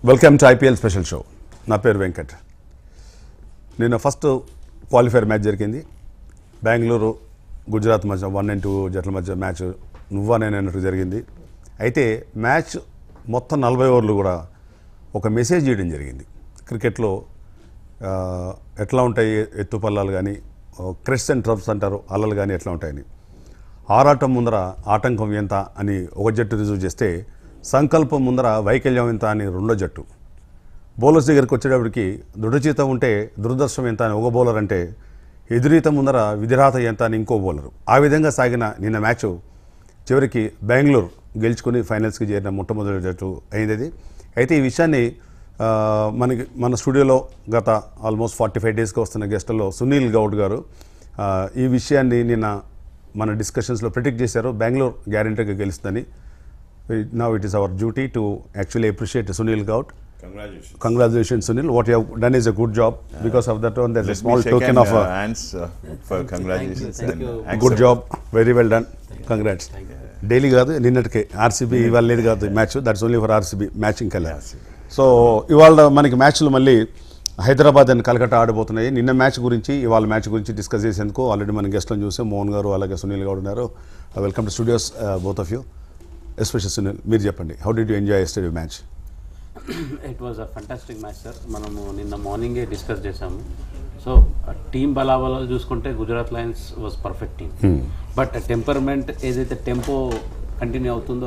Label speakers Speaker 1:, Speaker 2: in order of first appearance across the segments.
Speaker 1: Welcome to IPL special show నా పేరు వెంకట్ నిన్న ఫస్ట్ క్వాలిఫైర్ మ్యాచ్ జరిగింది బెంగళూరు గుజరాత్ మధ్య వన్ అండ్ టూ జట్ల మధ్య మ్యాచ్ నువ్వా నేను అన్నట్టు జరిగింది అయితే మ్యాచ్ మొత్తం నలభై ఓవర్లు కూడా ఒక మెసేజ్ చేయడం జరిగింది క్రికెట్లో ఆ, ఎట్లా ఉంటాయి ఎత్తుపల్లాలు కానీ క్రెస్ట్ అండ్ ట్రబ్స్ అంటారు అల్లలు కానీ ఎట్లా ఉంటాయని ఆరాటం ముందర ఆటంకం ఎంత అని ఒక జట్టు రిజర్వ్ చేస్తే సంకల్పం ముందర వైకల్యం ఎంత అని రెండో జట్టు బౌలర్స్ దగ్గరికి వచ్చేటప్పటికి దృఢచీత ఉంటే దురదర్శనం ఎంత అని ఒక బౌలర్ అంటే ఎదురీత ముందర విధిరాత ఎంత అని ఇంకో బౌలరు ఆ విధంగా సాగిన నిన్న మ్యాచ్ చివరికి బెంగళూరు గెలుచుకుని ఫైనల్స్కి చేరిన మొట్టమొదటి జట్టు అయింది అది అయితే ఈ విషయాన్ని ఆ, మనకి మన స్టూడియోలో గత ఆల్మోస్ట్ ఫార్టీ ఫైవ్ డేస్గా వస్తున్న గెస్టుల్లో సునీల్ గౌడ్ గారు ఆ, ఈ విషయాన్ని నిన్న మన డిస్కషన్స్లో ప్రిడిక్ట్ చేశారు బెంగళూరు గ్యారెంటీగా గెలుస్తుందని now it is our duty to actually appreciate Sunil Goud
Speaker 2: Congratulations.
Speaker 1: Congratulations, Sunil. What you have done is a good job. Because of that one, there's a
Speaker 2: Let
Speaker 1: small
Speaker 2: me shake
Speaker 1: token
Speaker 2: hand,
Speaker 1: of
Speaker 2: uh,
Speaker 1: a
Speaker 2: hands uh, for congratulations.
Speaker 3: thank
Speaker 2: and
Speaker 3: you.
Speaker 2: accept-
Speaker 1: good job. Very well done. Congrats. Daily కాదు నిన్నటికే RCB ఇవాళ లేదు కాదు match that's only for RCB matching కల్లా so ఇవాళ మనకి మ్యాచ్లు మళ్ళీ హైదరాబాద్ అండ్ కలకత్తా ఆడబోతున్నాయి నిన్న మ్యాచ్ గురించి ఇవాళ మ్యాచ్ గురించి డిస్కస్ చేసేందుకు ఆల్రెడీ మన గెస్ట్లను చూసాం మోహన్ గారు అలాగే సునీల్ గౌడ్ ఉన్నారు welcome to studios both of you special Sunil మీరు చెప్పండి how did you enjoy yesterday match
Speaker 3: it was a fantastic match sir మనము నిన్న మార్నింగే డిస్కస్ చేసాము సో టీం బలాబలాలు చూసుకుంటే Gujarat lions was perfect team but temperament ఏదైతే టెంపో కంటిన్యూ అవుతుందో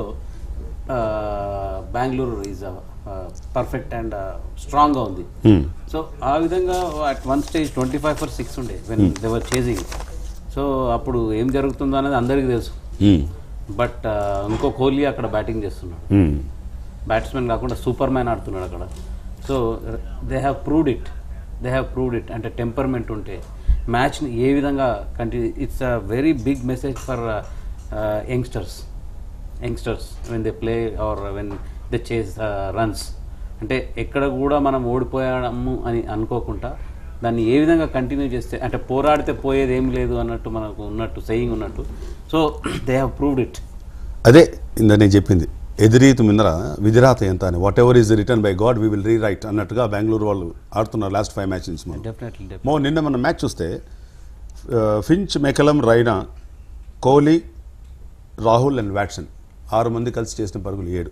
Speaker 3: బెంగళూరు ఈజ్ పర్ఫెక్ట్ అండ్ స్ట్రాంగ్గా ఉంది సో ఆ విధంగా at one stage twenty five for six ఉండే వెన్ దేవర్ చేజింగ్ సో అప్పుడు ఏం జరుగుతుందో అనేది అందరికీ తెలుసు బట్ ఇంకో కోహ్లీ అక్కడ బ్యాటింగ్ చేస్తున్నాడు బ్యాట్స్మెన్ కాకుండా సూపర్ మ్యాన్ ఆడుతున్నాడు అక్కడ so they have proved it they have proved it అంటే టెంపర్మెంట్ ఉంటే మ్యాచ్ని ఏ విధంగా continue it's a very big message for youngsters youngsters when they play or when they chase runs అంటే ఎక్కడ కూడా మనం ఓడిపోయాము అని అనుకోకుండా దాన్ని ఏ విధంగా కంటిన్యూ చేస్తే అంటే పోరాడితే పోయేది ఏం లేదు అన్నట్టు మనకు ఉన్నట్టు సెయింగ్ ఉన్నట్టు so they have proved it
Speaker 1: అదే ఇంద నేను చెప్పింది ఎదురీతు మిందర విధిరాత ఎంత అని whatever is written by God we will rewrite అన్నట్టుగా బెంగళూరు వాళ్ళు ఆడుతున్నారు లాస్ట్ ఫైవ్ మ్యాచ్ నుంచి మనం
Speaker 3: డెఫినెట్లీ
Speaker 1: మో నిన్న మన మ్యాచ్ చూస్తే ఆ, Finch McCullum Raina Kohli Rahul and Watson ఆరు మంది కలిసి చేసిన పరుగులు ఏడు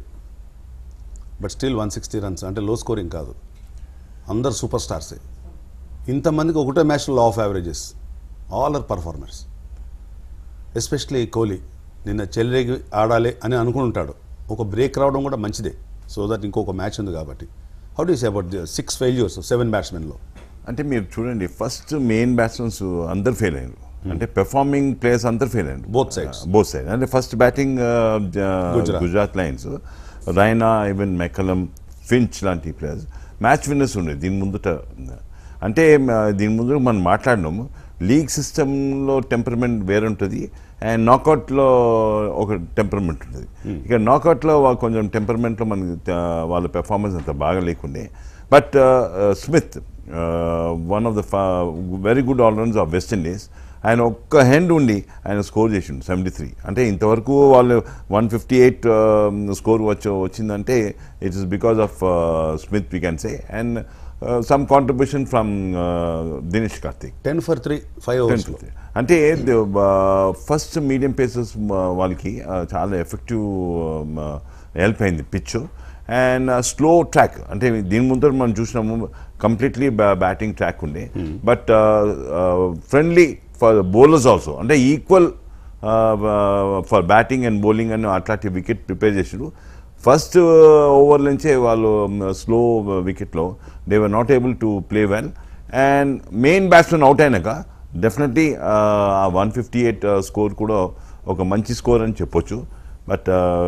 Speaker 1: but still one sixty runs అంటే లో స్కోరింగ్ కాదు అందరు సూపర్ స్టార్సే ఇంతమందికి ఒకటే మ్యాచ్లో law of averages all are performers especially Kohli నిన్న చెల్లరేగి ఆడాలి అని అనుకుంటాడు ఒక బ్రేక్ రావడం కూడా మంచిదే సో దట్ ఇంకొక మ్యాచ్ ఉంది కాబట్టి how do say about six failures seven బ్యాట్స్మెన్లో
Speaker 2: అంటే మీరు చూడండి ఫస్ట్ మెయిన్ బ్యాట్స్మెన్స్ అందరు ఫెయిల్ అయ్యారు అంటే పెర్ఫార్మింగ్ ప్లేయర్స్ అందరు ఫెయిల్ అయ్యారు
Speaker 1: Both sides.
Speaker 2: బోత్ సైడ్ అంటే first batting
Speaker 1: Gujarat.
Speaker 2: Gujarat lions Raina even McCullum Finch లాంటి ప్లేయర్స్ మ్యాచ్ విన్నర్స్ ఉండే దీని ముందుట అంటే మ, దీని ముందు మనం మాట్లాడినాము లీగ్ సిస్టంలో టెంపర్మెంట్ వేరే ఉంటుంది అండ్ నాకౌట్లో ఒక టెంపర్మెంట్ ఉంటుంది ఇక నాకౌట్లో కొంచెం టెంపర్మెంట్లో మనకి ఆ, వాళ్ళ పెర్ఫార్మెన్స్ అంత బాగా లేకుండే but Smith one of the very good allrounders of West Indies ఆయన ఒక్క హ్యాండ్ ఉండి ఆయన స్కోర్ చేసిండు సెవెంటీ త్రీ అంటే ఇంతవరకు వాళ్ళు వన్ ఫిఫ్టీ ఎయిట్ స్కోర్ వచ్చి వచ్చిందంటే it is because of Smith we can say and some contribution from Dinesh Karthik
Speaker 1: ten for three five ఓవర్స్లో
Speaker 2: అంటే ఫస్ట్ మీడియం పేసెస్ వాళ్ళకి uh, చాలా ఎఫెక్టివ్ హెల్ప్ అయింది పిచ్ అండ్ స్లో ట్రాక్ అంటే దీని ముందర మనం చూసినాము కంప్లీట్లీ బ్యాటింగ్ ట్రాక్ ఉండే but friendly for bowlers also అంటే equal for batting and bowling అని అట్లాంటి వికెట్ ప్రిపేర్ చేసారు ఫస్ట్ ఓవర్ నుంచే వాళ్ళు స్లో వికెట్లో they were not able to play well and main batsmen out అయినాక డెఫినెట్లీ ఆ వన్ ఫిఫ్టీ ఎయిట్ స్కోర్ కూడా ఒక మంచి స్కోర్ అని చెప్పొచ్చు but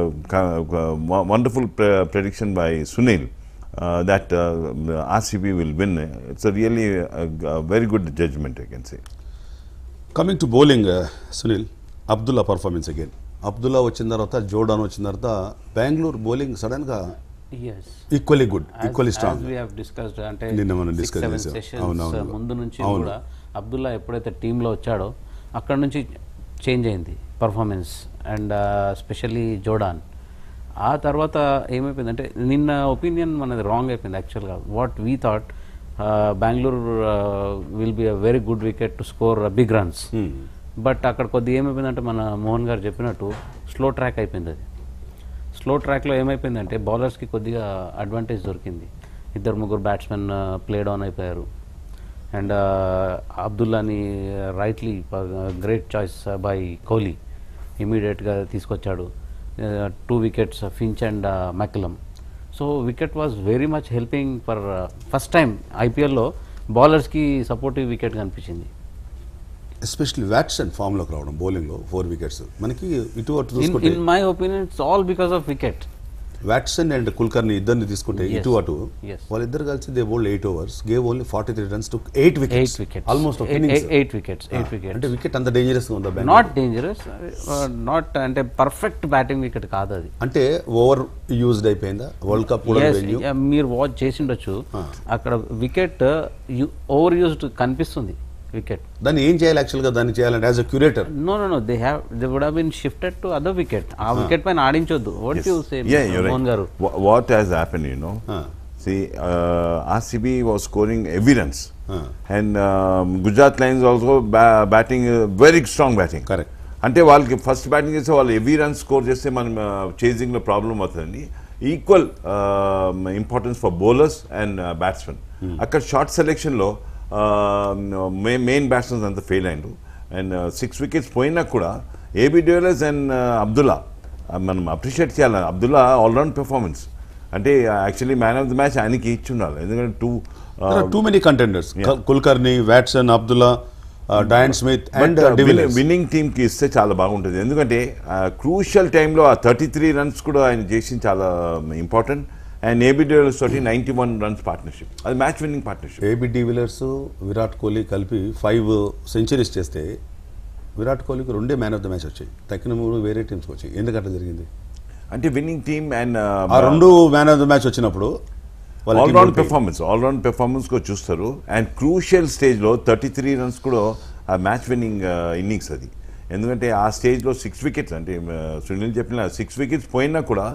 Speaker 2: wonderful prediction by Sunil that RCB will win it's really very good judgement I can say
Speaker 1: coming to bowling Sunil Abdulla performance again Abdulla వచ్చిన తర్వాత Jordan వచ్చిన తర్వాత బెంగళూరు బౌలింగ్ సడన్గా
Speaker 3: is
Speaker 1: equally good equally strong
Speaker 3: discussed అంటే
Speaker 1: నిన్న మనం
Speaker 3: six,
Speaker 1: discuss
Speaker 3: seven
Speaker 1: చేసాం.
Speaker 3: sessions,
Speaker 1: అవునవును.
Speaker 3: uh, ముందు నుంచి
Speaker 1: అవును.
Speaker 3: కూడా అబ్దుల్లా ఎప్పుడైతే టీంలో వచ్చాడో అక్కడ నుంచి చేంజ్ అయింది పర్ఫార్మెన్స్ అండ్ స్పెషల్లీ జోడాన్ ఆ తర్వాత ఏమైపోయిందంటే నిన్న ఒపీనియన్ మనది రాంగ్ అయిపోయింది యాక్చువల్గా what we thought Bengaluru will be a very good wicket to score big runs but అక్కడ కొద్దిగా ఏమైపోయిందంటే మన మోహన్ గారు చెప్పినట్టు స్లో ట్రాక్ అయిపోయింది అది స్లో ట్రాక్లో ఏమైపోయిందంటే బౌలర్స్కి కొద్దిగా అడ్వాంటేజ్ దొరికింది ఇద్దరు ముగ్గురు బ్యాట్స్మెన్ ప్లే డౌన్ అయిపోయారు అండ్ అబ్దుల్లాని rightly great choice by Kohli ఇమీడియట్గా తీసుకొచ్చాడు two wickets Finch and McCullum so wicket was very much helping for first time ఐపీఎల్లో బౌలర్స్కి సపోర్టివ్ వికెట్ కనిపించింది
Speaker 1: ఎస్పెషల్లీ వ్యాట్సన్ ఫామ్లోకి రావడం బౌలింగ్లో ఫోర్ వికెట్స్ మనకి ఇటు అటు
Speaker 3: ఇన్
Speaker 1: చూసుకుంటే
Speaker 3: in my opinion it's all because of wicket
Speaker 1: Watson and Kulkarni ఇద్దరిని తీసుకుంటే
Speaker 3: Yes.
Speaker 1: ఇటు అటు
Speaker 3: Yes.
Speaker 1: వాళ్ళిద్దరు కలిసి they bowled eight overs gave only forty three runs to eight wickets
Speaker 3: eight wickets
Speaker 1: almost
Speaker 3: eight wickets eight wickets
Speaker 1: అంటే wicket అంత dangerous గా ఉందా Bangalore?
Speaker 3: నాట్ డేంజరస్ నాట్ అంటే పర్ఫెక్ట్ బ్యాటింగ్ వికెట్ కాదు అది
Speaker 1: అంటే ఓవర్ యూజ్డ్ అయిపోయిందా వరల్డ్ కప్ కూడా
Speaker 3: Yes,
Speaker 1: వెన్యూ
Speaker 3: yeah, మీరు వాచ్ చేసిండొచ్చు అక్కడ వికెట్ ఓవర్ యూస్డ్ కనిపిస్తుంది వికెట్
Speaker 1: దాన్ని ఏం చేయాలి యాక్చువల్గా దాన్ని చేయాలంటే as a curator
Speaker 3: no no no they have they would have been shifted to other wicket ఆ వికెట్ పైన ఆడించొద్దు what you say
Speaker 2: Yeah, you're
Speaker 3: Mohan
Speaker 2: right.
Speaker 3: Garu
Speaker 2: Wha- What has happened, you know? See, uh, RCB was scoring heavy runs. And um, Gujarat Lions also ba- batting, uh, very strong batting.
Speaker 1: Correct.
Speaker 2: అంటే వాళ్ళకి first batting చేస్తే వాళ్ళు heavy runs score చేస్తే మనం చేజింగ్లో problem అవుతుందండి equal importance for bowlers and batsmen అక్కడ short సెలెక్షన్లో మెయిన్ బ్యాట్స్మెన్స్ అంతా ఫెయిల్ అయ్యారు అండ్ సిక్స్ వికెట్స్ పోయినా కూడా AB de Villiers and Abdulla uh, మనం అప్రిషియేట్ చేయాలి అబ్దుల్లా ఆల్రౌండ్ పెర్ఫార్మెన్స్ అంటే actually man of the match ఆయనకి ఇచ్చి ఉండాలి ఎందుకంటే too
Speaker 1: too many contenders Kulkarni Watson Abdulla Dwayne Smith and de Villiers
Speaker 2: winning team కి ఇస్తే చాలా బాగుంటుంది ఎందుకంటే క్రూషియల్ టైంలో ఆ థర్టీ త్రీ రన్స్ కూడా ఆయన చేసింది చాలా ఇంపార్టెంట్ అండ్ ఏబి డివిలియర్స్ తోటి నైన్టీ వన్ రన్స్ పార్ట్నర్షిప్ అది match winning partnership
Speaker 1: AB de Villiers Virat Kohli కలిపి ఫైవ్ సెంచరీస్ చేస్తే విరాట్ కోహ్లీకి రెండే మ్యాన్ ఆఫ్ ద మ్యాచ్ వచ్చాయి తక్కిన మూడు వేరే టీమ్స్కి వచ్చాయి ఎందుకు అట్లా జరిగింది
Speaker 2: అంటే విన్నింగ్ టీమ్ అండ్
Speaker 1: ఆ రెండు మ్యాన్ ఆఫ్ ద మ్యాచ్ వచ్చినప్పుడు వాళ్ళ team
Speaker 2: ఆల్రౌండ్
Speaker 1: ఓడిపోయింది.
Speaker 2: పెర్ఫార్మెన్స్ ఆల్రౌండ్ పెర్ఫార్మెన్స్ కూడా చూస్తారు అండ్ క్రూషియల్ స్టేజ్లో థర్టీ త్రీ రన్స్ కూడా ఆ మ్యాచ్ విన్నింగ్ ఇన్నింగ్స్ అది ఎందుకంటే ఆ స్టేజ్లో సిక్స్ వికెట్స్ అంటే ఆ, సునీల్ చెప్పిన సిక్స్ వికెట్స్ పోయినా కూడా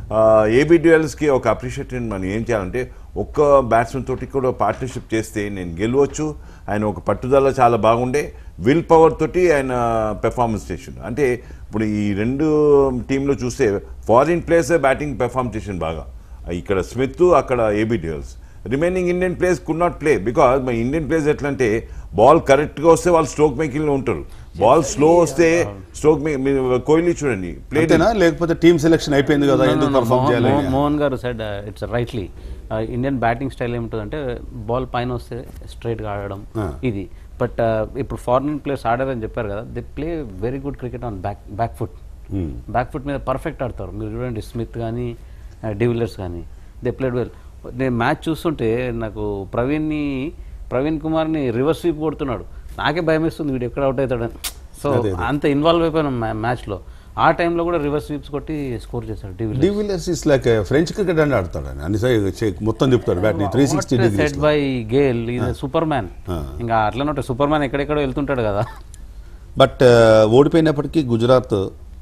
Speaker 2: ఏబీ డ్యూయల్స్కి ఒక అప్రిషియేషన్ మనం ఏం చేయాలంటే ఒక్క బ్యాట్స్మెన్ తోటి కూడా పార్ట్నర్షిప్ చేస్తే నేను గెలవచ్చు ఆయన ఒక పట్టుదల చాలా బాగుండే విల్ పవర్ తోటి ఆయన పెర్ఫార్మెన్స్ చేసిండు అంటే ఇప్పుడు ఈ రెండు టీంలో చూస్తే ఫారిన్ ప్లేయర్సే బ్యాటింగ్ పెర్ఫార్మ్ చేసిండు బాగా ఇక్కడ స్మిత్ అక్కడ ఏబీ డియల్స్ remaining Indian players could not play because మన ఇండియన్ ప్లేయర్స్ ఎట్లా అంటే బాల్ కరెక్ట్గా వస్తే వాళ్ళు స్ట్రోక్ మేకింగ్లో ఉంటారు బాల్ స్లో వస్తే స్ట్రోక్ మేక్ కోహ్లీ చూడండి ప్లే
Speaker 1: అంతేనా లేకపోతే టీమ్ సెలెక్షన్ అయిపోయింది కదా ఎందుకు పర్ఫామ్ చేయాలి
Speaker 3: Mohan Mohan garu said it's rightly Indian batting style ఏముంటుందంటే బాల్ పైన వస్తే స్ట్రైట్గా ఆడడం ఇది బట్ ఇప్పుడు ఫారిన్ ప్లేయర్స్ ఆడారని చెప్పారు కదా they play very good cricket on back back foot back foot మీద పర్ఫెక్ట్ ఆడతారు మీరు చూడండి స్మిత్ కానీ డివిలియర్స్ కానీ దే ప్లేడ్ వెల్ నేను మ్యాచ్ చూస్తుంటే నాకు ప్రవీణ్ని ప్రవీణ్ కుమార్ని రివర్స్ స్వీప్ కొడుతున్నాడు నాకే భయం వేస్తుంది వీడు ఎక్కడ అవుట్ అవుతాడని సో అంత ఇన్వాల్వ్ అయిపోయాను మ్యాచ్లో ఆ టైంలో కూడా రివర్స్ స్వీప్స్ కొట్టి స్కోర్ చేశాడు de Villiers
Speaker 1: de Villiers is like French cricket అని ఆడతాడు ఆయన అన్ని సైడ్ చే- మొత్తం తిప్పుతాడు బ్యాట్ ని three sixty
Speaker 3: set
Speaker 1: degrees
Speaker 3: by Gayle is superman ఇంకా అట్లనే ఉంటాయి సూపర్ మ్యాన్ ఎక్కడెక్కడో వెళ్తుంటాడు కదా
Speaker 1: బట్ ఓడిపోయినప్పటికీ గుజరాత్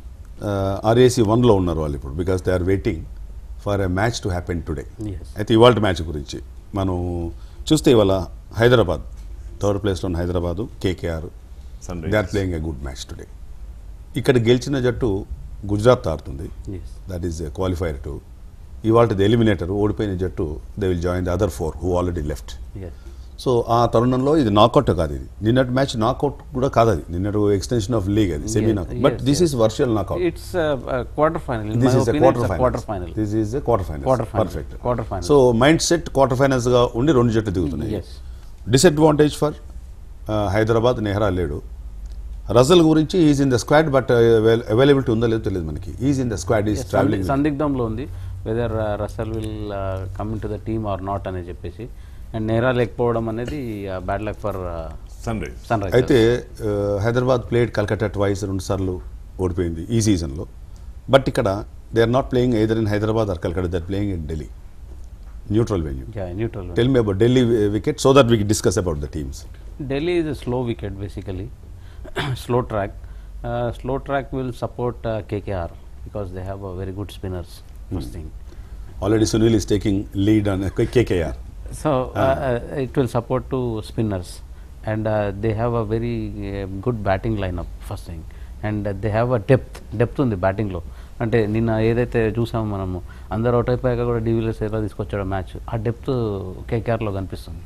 Speaker 1: ఆర్ఏసీ వన్లో ఉన్నారు వాళ్ళు ఇప్పుడు because they are waiting for a match to happen today
Speaker 3: Yes.
Speaker 1: అయితే ఇవాళ మ్యాచ్ గురించి మనం చూస్తే ఇవాళ హైదరాబాద్ థర్డ్ ప్లేస్లో ఉన్న Hyderabad KKR
Speaker 2: Sunrisers.
Speaker 1: They are playing a good match today ఇక్కడ గెలిచిన జట్టు గుజరాత్ ఆడుతుంది
Speaker 3: Yes.
Speaker 1: That is qualifier two ఇవాళది ఎలిమినేటర్ ఓడిపోయిన జట్టు they will join the other four who already left
Speaker 3: Yes.
Speaker 1: So ఆ తరుణంలో ఇది నాకౌట్ కాదు ఇది నిన్నటి మ్యాచ్ నాకౌట్ కూడా కాదు అది నిన్నటి ఎక్స్టెన్షన్ ఆఫ్ లీగ్ అది semi
Speaker 3: Yes,
Speaker 1: knockout but
Speaker 3: yes,
Speaker 1: this is virtual knockout
Speaker 3: it's quarter final in
Speaker 1: this
Speaker 3: my
Speaker 1: is
Speaker 3: opinion
Speaker 1: quarter
Speaker 3: quarter
Speaker 1: final
Speaker 3: final
Speaker 1: this is quarter final
Speaker 3: Quarter final.
Speaker 1: Perfect
Speaker 3: Quarter final.
Speaker 1: So mind set quarter finals గా ఉండి రెండు జట్లు దిగుతున్నాయి
Speaker 3: Yes.
Speaker 1: Disadvantage for Hyderabad Nehra లేడు Russell గురించి is in the squad but availability ఉందో లేదో తెలియదు మనకి is in the squad is travelling
Speaker 3: సందిగ్ధంలో ఉంది whether Russell will come to the team or not అని చెప్పేసి అండ్ నేరా లేకపోవడం అనేది bad luck for
Speaker 2: Sunrise
Speaker 3: Sunrise
Speaker 1: అయితే హైదరాబాద్ ప్లేడ్ కల్కట్టా ట్వైస్ రెండు సార్లు ఓడిపోయింది ఈ సీజన్లో బట్ ఇక్కడ they are not playing either in Hyderabad or Calcutta they are playing in Delhi neutral venue
Speaker 3: neutral
Speaker 1: tell me about Delhi wicket so that we discuss about the teams
Speaker 3: Delhi is a slow wicket basically, slow track. Uh, slow track will support uh, KKR because they have a very good spinners. First thing
Speaker 1: already Sunil is taking lead on KKR
Speaker 3: So uh, uh, it will support to spinners, and uh, they have a very uh, good batting lineup. First thing, and uh, they have a depth. Depth ఉంది బ్యాటింగ్లో అంటే నిన్న ఏదైతే చూసామో మనము అందరు out అయిపోయాక కూడా de Villiers ఎలా తీసుకొచ్చాడో మ్యాచ్ ఆ డెప్త్ కేకేఆర్లో కనిపిస్తుంది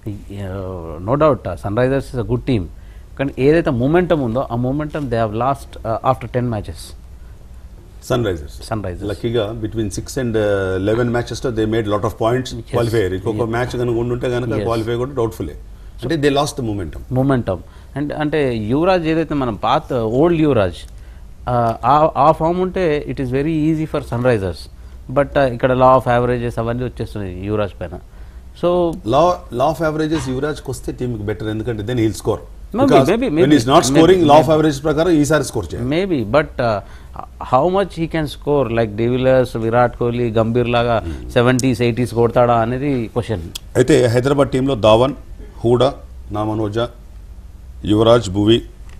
Speaker 3: no doubt Sunrisers is a good team కానీ ఏదైతే మూమెంటం ఉందో ఆ momentum they have lost after ten matches
Speaker 1: Sunrisers
Speaker 3: Sunrisers
Speaker 1: లక్కీగా between six and eleven matches they made lot of points qualifier ఇంకొక match కనుక ఉండుంటే కనుక
Speaker 3: Yes.
Speaker 1: Qualify కూడా డౌట్ఫుల్లే అంటే they lost the momentum
Speaker 3: momentum and అంటే యువరాజ్ ఏదైతే మనం పాత ఓల్డ్ యువరాజ్ ఆ ఆ ఫామ్ ఉంటే it is very easy for Sunrisers but ఇక్కడ లా ఆఫ్ యావరేజెస్ అవన్నీ వచ్చేస్తున్నాయి యువరాజ్ పైన so
Speaker 1: law law of averages యువరాజ్కి వస్తే టీంకి బెటర్ ఎందుకంటే then he'll score
Speaker 3: Maybe, maybe, maybe,
Speaker 1: is not
Speaker 3: maybe,
Speaker 1: scoring law of
Speaker 3: maybe.
Speaker 1: Average ప్రకారం ఈసారి స్కోర్ చేయాలి
Speaker 3: maybe but how much he can score like de Villiers Virat Kohli Gambhir లాగా సెవెంటీస్ ఎయిటీస్ కొడతాడా అనేది question
Speaker 1: అయితే హైదరాబాద్ టీంలో ధావన్ హూడా నామనోజా యువరాజ్ భువి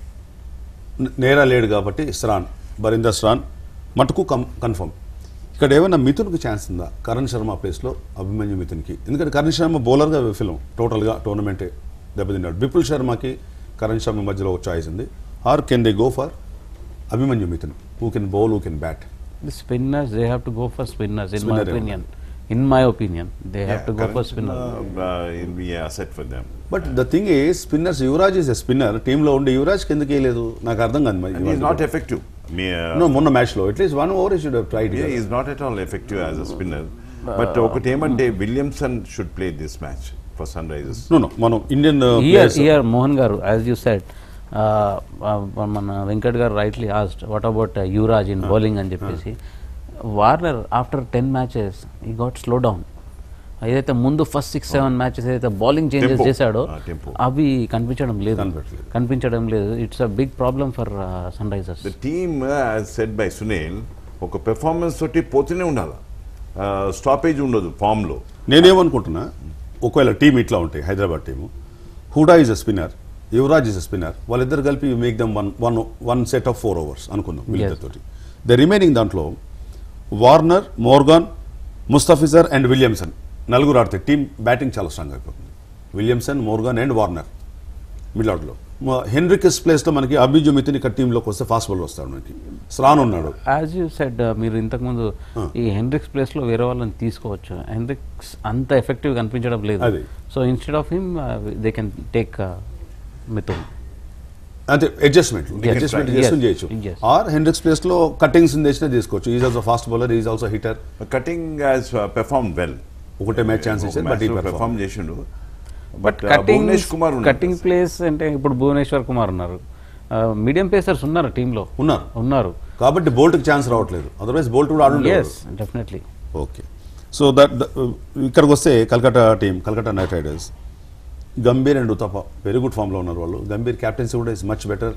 Speaker 1: న- నేరా లేడు కాబట్టి స్రాన్ బరిందర్ స్రాన్ మటుకు కం కన్ఫర్మ్ ఇక్కడ ఏమైనా మిథున్కి ఛాన్స్ ఉందా కరణ్ శర్మ ప్లేస్లో అభిమన్యు మిథున్కి ఎందుకంటే కరణ్ శర్మ బౌలర్గా ఫిలం టోటల్గా టోర్నమెంటే దెబ్బతిన్నాడు బిపుల్ శర్మకి కరణ్ శర్మ మధ్యలో ఒక చాయిస్ ఉంది or can they go for Abhimanyu Mithun who can bowl who can bat
Speaker 3: The spinners, they have to go for spinners, in
Speaker 1: Spinner,
Speaker 3: my
Speaker 1: yeah.
Speaker 3: opinion. In my opinion, they have to go for spinner.
Speaker 2: Will be asset for them
Speaker 1: but the thing a spinners Yuvraj is a spinner టీంలో ఉండే యువరాజ్కి ఎందుకు వేయలేదు నాకు అర్థం కాదు మరి
Speaker 2: is not effective మీ
Speaker 1: No, మొన్న మ్యాచ్లో at least one over should tried
Speaker 2: is not at all effective as a spinner but ఒకటి ఏమంటే Williamson should play this match for Sunrisers
Speaker 1: no no మనం Indian
Speaker 3: Here, here, Mohan Garu, as you said, uh, uh, మన Venkat garu rightly asked what about Yuvraj in bowling అని చెప్పేసి Warner after ten matches he got slow down ఏదైతే ముందు first six seven matches ఏదైతే bowling changes
Speaker 2: Tempo.
Speaker 3: చేశాడో
Speaker 2: Ah, tempo.
Speaker 3: అవి కనిపించడం లేదు
Speaker 1: కనిపించలేదు.
Speaker 3: కనిపించడం లేదు it's a big problem for Sunrisers
Speaker 2: the team set by Sunil ఒక పెర్ఫార్మెన్స్ తోటి పోతూనే ఉండాలి స్టాపేజ్ ఉండదు ఫామ్లో
Speaker 1: నేనేమనుకుంటున్నా ఒకవేళ టీం ఇట్లా ఉంటాయి Hyderabad team Hooda is a spinner Yuvraj is a spinner వాళ్ళిద్దరు కలిపి make them one one one set of four overs అనుకుందాం వీళ్ళిద్దరితోటి ద రిమైనింగ్ దాంట్లో Warner Morgan Mustafizur and Williamson నలుగురు ఆడితే టీం బ్యాటింగ్ చాలా స్ట్రాంగ్ అయిపోతుంది Williamson Morgan and Warner middle ఆర్డర్లో హెన్రికస్ ప్లేస్లో మనకి అభిజు మితిన్ ఇక్కడ టీంలోకి వస్తే ఫాస్ట్ బౌలర్ వస్తాడు మనకి స్రాన్ ఉన్నాడు
Speaker 3: యాజ్ యూ సెడ్ మీరు ఇంతకుముందు ఈ హెన్రిక్స్ ప్లేస్ లో వేరే వాళ్ళని తీసుకోవచ్చు హెన్రిక్స్ అంత ఎఫెక్టివ్ కనిపించడం లేదు
Speaker 1: అది.
Speaker 3: So instead of him they can take Mithun
Speaker 1: అంటే అడ్జస్ట్మెంట్
Speaker 3: Yes,
Speaker 1: అడ్జస్ట్మెంట్
Speaker 3: right.
Speaker 1: చేసుకుని
Speaker 3: Yes,
Speaker 1: చేయొచ్చు
Speaker 3: yes.
Speaker 1: ఆర్ హెన్రిక్స్ ప్లేస్ లో కటింగ్స్ తెచ్చినా తీసుకోవచ్చు is also fast bowler is also hitter
Speaker 2: Cutting as perform well
Speaker 1: ఒకటే మ్యాచ్ ఛాన్స్ ఇచ్చారు బట్ ఈ
Speaker 2: పెర్ఫార్మ్ చేసిండు
Speaker 3: but
Speaker 2: but
Speaker 3: Cutting
Speaker 2: Bhuvnesh Kumar
Speaker 3: Cutting place అంటే ఇప్పుడు భువనేశ్వర్ కుమార్ ఉన్నారు మీడియం పేసర్స్ ఉన్నారు టీంలో
Speaker 1: ఉన్నారు
Speaker 3: ఉన్నారు
Speaker 1: కాబట్టి బోల్ట్ కి ఛాన్స్ రావట్లేదు అదర్వైజ్ బోల్ట్ కూడా ఆడుండే
Speaker 3: yes definitely
Speaker 1: okay so that ఇక్కడికి వస్తే Calcutta team Calcutta Knight Riders Gambhir and Uthappa very good ఫామ్లో ఉన్నారు వాళ్ళు గంభీర్ క్యాప్టెన్సీ కూడా ఇస్ మచ్ బెటర్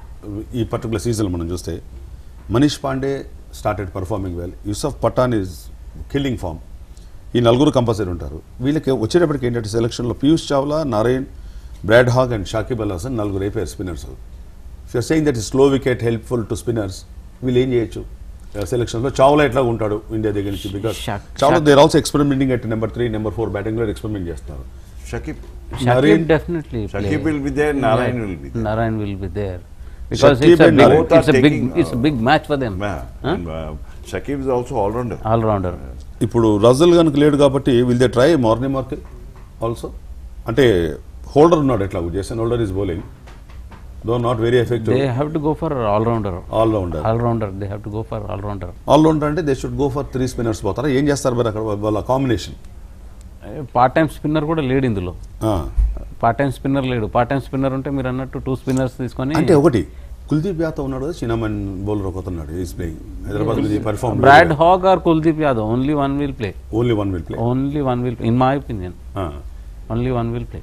Speaker 1: ఈ పర్టికులర్ సీజన్ మనం చూస్తే Manish Pandey started performing well Yusuf Pathan is killing form ఈ నలుగురు కంపల్సరీ ఉంటారు వీళ్ళకి వచ్చేటప్పటికి ఏంటంటే సెలక్షన్లో Piyush Chawla Narine Brad Hogg and Shakib Al Hasan నలుగురు అయిపోయారు spinners you are saying that is slow wicket helpful to spinners వీళ్ళు ఏం చేయొచ్చు సెలక్షన్లో చావ్లా ఎట్లా ఉంటాడు ఇండియా దగ్గర నుంచి because
Speaker 3: Shak-
Speaker 1: Chawla
Speaker 3: Shak-
Speaker 1: they're also experimenting at number three number four బ్యాటింగ్లో ఎక్స్పెరిమెంట్ చేస్తున్నారు
Speaker 2: Shakib
Speaker 3: Shakib
Speaker 1: Nareen-
Speaker 3: definitely
Speaker 2: Shakib will be there Narine will be there
Speaker 3: Narine will be there because
Speaker 1: Shakib
Speaker 3: it's
Speaker 1: and
Speaker 3: big
Speaker 1: Nareen.
Speaker 2: Both are
Speaker 3: it's big
Speaker 2: taking,
Speaker 3: it's big match for them
Speaker 2: Shakib is also all rounder
Speaker 3: all rounder
Speaker 1: ఇప్పుడు Russell కనుక లేడు కాబట్టి will they try Morne Morkel also అంటే holder ఉన్నాడు ఎట్లా Jason Holder is bowling though not very effective
Speaker 3: they have to go for all rounder
Speaker 1: all rounder
Speaker 3: all rounder they have to go for all rounder
Speaker 1: all rounder అంటే they should go for three spinners పోతారా ఏం చేస్తారు మరి అక్కడ వాళ్ళ combination
Speaker 3: part time spinner కూడా లేడు ఇందులో పార్ట్ టైం స్పిన్నర్ లేడు పార్ట్ టైం స్పిన్నర్ ఉంటే మీరు అన్నట్టు టూ స్పిన్నర్స్ తీసుకొని
Speaker 1: అంటే ఒకటి కుల్దీప్ యాదవ్ ఉన్నాడు కదా చిన్నమన్ బౌలర్ ఒక ఉన్నాడు ఈస్ ప్లేయింగ్ హైదరాబాద్ మీద perform
Speaker 3: broad hog are Kuldeep Yadav only one will play
Speaker 1: only one will play
Speaker 3: only one will in my opinion only one will play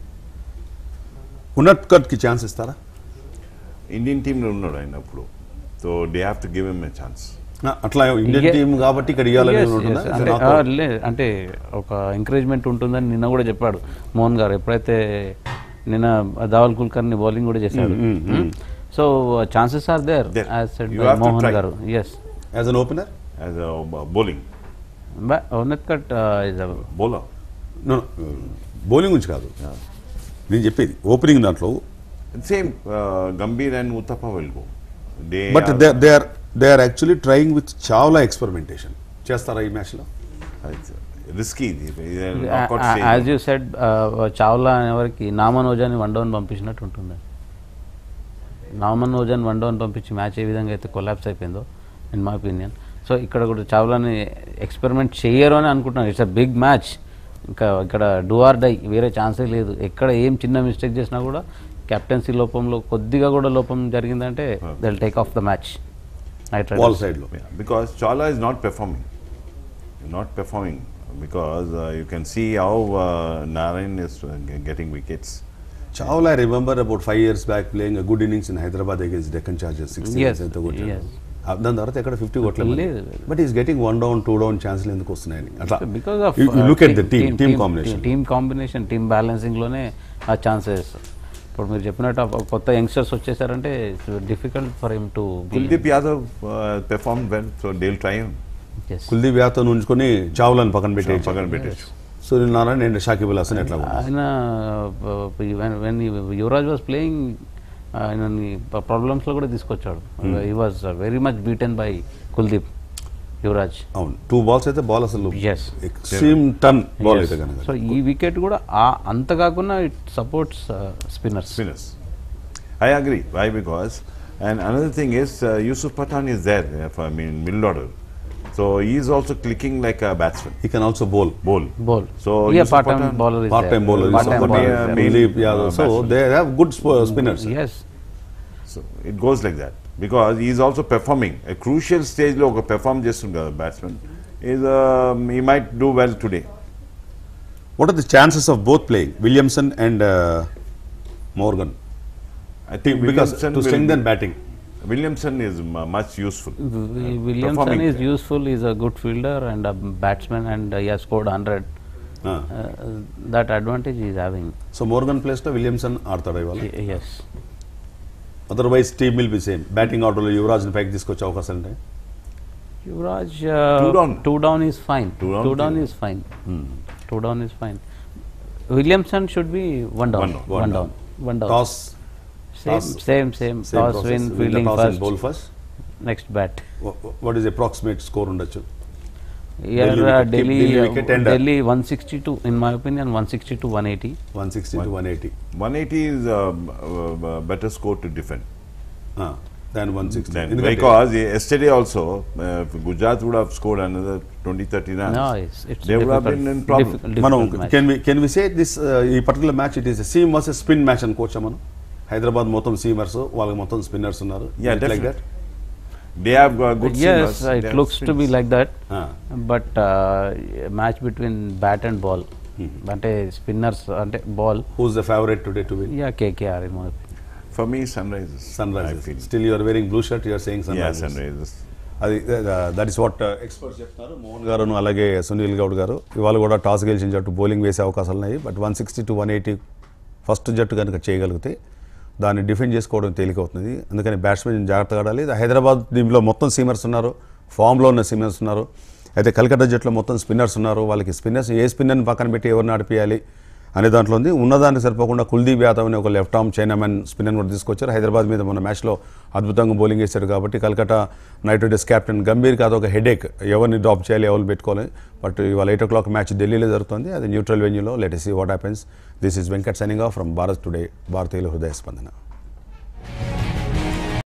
Speaker 1: ఉన్నట్ కి ఛాన్స్ ఇస్తారా
Speaker 2: ఇండియన్ టీంలో ఉన్నాడు ఆయన అప్పుడు so they have to give M A chance
Speaker 1: ఆ, అట్లా Indian
Speaker 3: Yes.
Speaker 1: Team కాబట్టి ఇక్కడ ఇవ్వాలని
Speaker 3: Yes,
Speaker 1: ఉంటుందా
Speaker 3: yes. అంటే ఆ, లేదు అంటే ఒక ఎంకరేజ్మెంట్ ఉంటుందని నిన్న కూడా చెప్పాడు మోహన్ గారు ఎప్పుడైతే నిన్న ధావల్ కుల్కర్ని బౌలింగ్ కూడా చేశాడు so chances are there
Speaker 2: There.
Speaker 3: As said
Speaker 2: You have to
Speaker 3: Mohan
Speaker 2: try.
Speaker 3: Garu yes
Speaker 1: as an opener
Speaker 2: as bowling
Speaker 3: But Unadkat uh, is a
Speaker 2: bowler
Speaker 1: No, no, bowling గురించి కాదు నేను చెప్పేది ఓపెనింగ్ దాంట్లో
Speaker 2: same Gambhir and Uthappa will go they
Speaker 1: but they they are they are actually trying with Chawla experimentation చేస్తారా ఈ మ్యాచ్లో
Speaker 2: risky ఇది
Speaker 3: as you said Chawla అనేవారికి నామన్ ఓజాని వన్ డౌన్ పంపించినట్టు ఉంటుంది నామన్ ఓజాని వన్ డౌన్ పంపించి మ్యాచ్ ఏ విధంగా అయితే కొలాప్స్ అయిపోయిందో ఇన్ మై ఒపీనియన్ సో ఇక్కడ కూడా చావ్లాని ఎక్స్పెరిమెంట్ చేయరు అని అనుకుంటున్నాను ఇట్స్ అ బిగ్ మ్యాచ్ ఇంకా ఇక్కడ డూ ఆర్ డై వేరే ఛాన్సే లేదు ఎక్కడ ఏం చిన్న మిస్టేక్ చేసినా కూడా కెప్టెన్సీ లోపంలో కొద్దిగా కూడా లోపం జరిగిందంటే దిల్ take off the match night
Speaker 1: ball సైడ్లో
Speaker 2: because Chawla is not performing. Not performing because uh, you can see how uh, Narayan is uh, ge- getting wickets.
Speaker 1: Chawla I remember about five years back playing good innings in Hyderabad against Deccan Chargers six
Speaker 3: Yes,
Speaker 1: ఎంత కొట్టాడు
Speaker 3: yes.
Speaker 1: ఆ, దాని తర్వాత ఎక్కడ fifty కొట్టలేదు
Speaker 3: లేదు.
Speaker 1: But is getting one down two down ఛాన్స్లు ఎందుకు వస్తున్నాయని అట్లా
Speaker 3: because of
Speaker 1: look at the team team combination
Speaker 3: team combination team బ్యాలెన్సింగ్లోనే ఆ ఛాన్సెస్ ఇప్పుడు మీరు చెప్పినట్టు ఆ కొత్త యంగ్స్టర్స్ వచ్చేసారంటే difficult for him to
Speaker 2: Kuldeep Yadav uh, performed well, so they'll try him.
Speaker 1: Kuldeep Yadav ఉంచుకొని చావ్లాని పక్కన పెట్టేయచ్చు
Speaker 2: పక్కన పెట్టచ్చు
Speaker 1: సూర్య నారాయణ అండ్ షాకిబుల్ హసన్ ఎట్లా ఉన్నారు?
Speaker 3: ఆయన వెన్ యువరాజ్ వాజ్ ప్లేయింగ్ ఆయన ప్రాబ్లమ్స్లో కూడా తీసుకొచ్చాడు he was very much beaten by Kuldeep Yuvraj
Speaker 1: అవును టూ బాల్స్ అయితే బాల్ అసలు
Speaker 3: Yes.
Speaker 1: ఎక్స్ట్రీమ్ టన్ బాల్ అయితే కనుక
Speaker 3: సో ఈ వికెట్ కూడా ఆ- అంత కాకుండా it supports spinners
Speaker 2: Spinners. I agree. Why? Because, and another thing is, uh, Yusuf Pathan is there, uh, for, I mean, middle order. So he is also clicking like a batsman.
Speaker 1: He can also bowl
Speaker 2: Bowl.
Speaker 3: Bowl
Speaker 2: So
Speaker 3: yeah
Speaker 2: Yusuf
Speaker 3: part time
Speaker 2: Pathan-
Speaker 3: bowler is
Speaker 1: part time
Speaker 3: there.
Speaker 1: Bowler
Speaker 3: part time
Speaker 2: Yusuf
Speaker 3: bowler
Speaker 2: Pathan,
Speaker 3: is
Speaker 2: uh,
Speaker 3: there.
Speaker 2: main-
Speaker 1: Kuldeep Yadav
Speaker 2: uh,
Speaker 1: so
Speaker 2: batsman.
Speaker 1: They have good spinners
Speaker 3: yes
Speaker 2: So it goes like that. Because he is also performing. A crucial stage లో ఒక perform చేస్తుంది కదా batsmen is uh, he might do well today.
Speaker 1: What are the chances of both playing Williamson and Morgan
Speaker 2: I think
Speaker 1: because
Speaker 2: Williamson
Speaker 1: to
Speaker 2: will-
Speaker 1: strength batting
Speaker 2: Williamson is mu- much useful.
Speaker 3: Wi- Williamson
Speaker 2: Performing
Speaker 3: is
Speaker 2: there.
Speaker 3: useful. He's a good fielder and a batsman, and uh, he has scored 100. Uh, that advantage he is having.
Speaker 1: So Morgan place లో Williamson ఆడతాడు ఇవాళ
Speaker 3: Y- yes.
Speaker 1: Otherwise team will be same batting ఆర్డర్లో యువరాజ్ ని పైకి తీసుకొచ్చే అవకాశాలు ఉంటాయి
Speaker 3: Yuvraj, uh,
Speaker 2: Two down.
Speaker 3: Two down is fine.
Speaker 2: Two down,
Speaker 3: Two down
Speaker 2: yeah.
Speaker 3: is fine. Two down is fine. Williamson should be one down.
Speaker 2: One down.
Speaker 3: One down. One down.
Speaker 1: Toss
Speaker 3: Same,
Speaker 1: toss.
Speaker 3: same, same. Toss win, fielding first.
Speaker 1: Bowl first
Speaker 3: Next bat.
Speaker 1: What is approximate score ఉండొచ్చు
Speaker 3: Here,
Speaker 1: Delhi
Speaker 3: uh,
Speaker 1: wicket, keep
Speaker 3: Delhi,
Speaker 1: Delhi
Speaker 3: uh,
Speaker 1: wicket and, uh,
Speaker 3: Delhi 162. In my opinion, 160 to 180.
Speaker 1: One sixty to one eighty
Speaker 2: 180 is a, a, a better score to defend.
Speaker 1: దాని one sixty
Speaker 2: Then, because yesterday also, uh, if Gujarat would have scored another 20 30 runs.
Speaker 3: No, it's, it's
Speaker 2: They would have
Speaker 3: difficult,
Speaker 2: been in problem.
Speaker 3: difficult,
Speaker 1: మనం
Speaker 3: difficult match.
Speaker 1: Can we can we say this ఈ particular match it is seam versus spin match అనుకోవచ్చా మనం హైదరాబాద్ మొత్తం సీమర్స్ వాళ్ళకి మొత్తం spinners ఉన్నారు
Speaker 2: Yeah,
Speaker 1: like
Speaker 2: definitely.
Speaker 1: That
Speaker 2: They have uh, good
Speaker 3: yes,
Speaker 2: seamers,
Speaker 3: uh,
Speaker 2: they
Speaker 3: it
Speaker 2: have
Speaker 3: looks to be
Speaker 2: spinners.
Speaker 3: like that. But uh, a match between bat and ball. అంటే spinners అంటే ball
Speaker 1: who's the favourite today to win
Speaker 3: yeah KKR ఏమో
Speaker 2: For me, Sunrisers.
Speaker 1: Sun
Speaker 2: I
Speaker 1: risers
Speaker 2: feel.
Speaker 1: Still you're wearing blue shirt you're saying sun
Speaker 2: Yeah,
Speaker 1: risers
Speaker 2: Sunrisers.
Speaker 1: అది that is what experts చెప్తున్నారు మోహన్ గారు అలాగే సునీల్ గౌడ్ గారు ఇవాళ కూడా toss గెలిచిన జట్టు బౌలింగ్ వేసే అవకాశాలు ఉన్నాయి but one sixty to one eighty first జట్టు కనుక చేయగలిగితే దాన్ని డిఫెండ్ చేసుకోవడం తేలికవుతుంది అందుకని బ్యాట్స్మెన్ జాగ్రత్తగా ఆడాలి ఇది హైదరాబాద్ టీంలో మొత్తం సీమర్స్ ఉన్నారు ఫామ్లో ఉన్న సీమర్స్ ఉన్నారు అయితే కలకత్తా జట్టులో మొత్తం స్పిన్నర్స్ ఉన్నారు వాళ్ళకి స్పిన్నర్స్ ఏ స్పిన్నర్ని పక్కన పెట్టి ఎవరిని ఆడిపియాలి అనే దాంట్లో ఉంది ఉన్నదానికి సరిపోకుండా కుల్దీప్ యాదవ్ అని ఒక లెఫ్ట్ ఆర్మ్ చైనామెన్ స్పిన్నర్ కూడా తీసుకొచ్చారు హైదరాబాద్ మీద మొన్న మ్యాచ్లో అద్భుతంగా బౌలింగ్ వేశారు కాబట్టి కలకత్తా నైట్ రైడర్స్ కెప్టెన్ గంభీర్కి అదొక హెడేక్ ఎవరిని డ్రాప్ చేయాలి ఎవరు పెట్టుకోవాలి బట్ ఇవాళ ఎయిట్ ఓ క్లాక్ మ్యాచ్ ఢిల్లీలో జరుగుతుంది అది న్యూట్రల్ వెన్యూలో let see what happens this is Venkat signing off from Bharat today భారతీయుల హృదయ స్పందన